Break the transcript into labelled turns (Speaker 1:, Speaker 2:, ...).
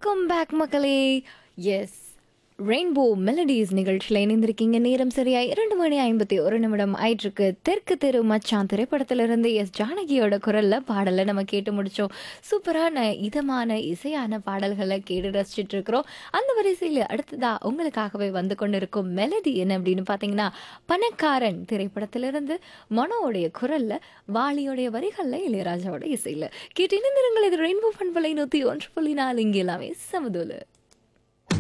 Speaker 1: welcome back மக்களே yes Rainbow Melodies நிகழ்ச்சியில் இணைந்திருக்கீங்க நேரம் சரியாய் இரண்டு மணி ஐம்பத்தி ஒரு நிமிடம் ஆயிட்டிருக்கு தெற்கு தெரு மச்சான் திரைப்படத்திலிருந்து எஸ் ஜானகியோட குரல்ல பாடலை நம்ம கேட்டு முடிச்சோம் சூப்பரான இதமான இசையான பாடல்களை கேட்டு ரசிச்சுட்டு இருக்கிறோம் அந்த வரிசையில் அடுத்ததா உங்களுக்காகவே வந்து கொண்டிருக்கும் மெலடி என்ன அப்படின்னு பார்த்தீங்கன்னா பணக்காரன் திரைப்படத்திலிருந்து மனோவுடைய குரல்ல வாலியோடைய வரிகள்ல இளையராஜாவோட இசையில கேட்டு இணைந்திருங்கள் இது ரெயின்போ பண்பலை நூற்றி ஒன்று புள்ளி நாலு இங்கே எல்லாமே சமதூலு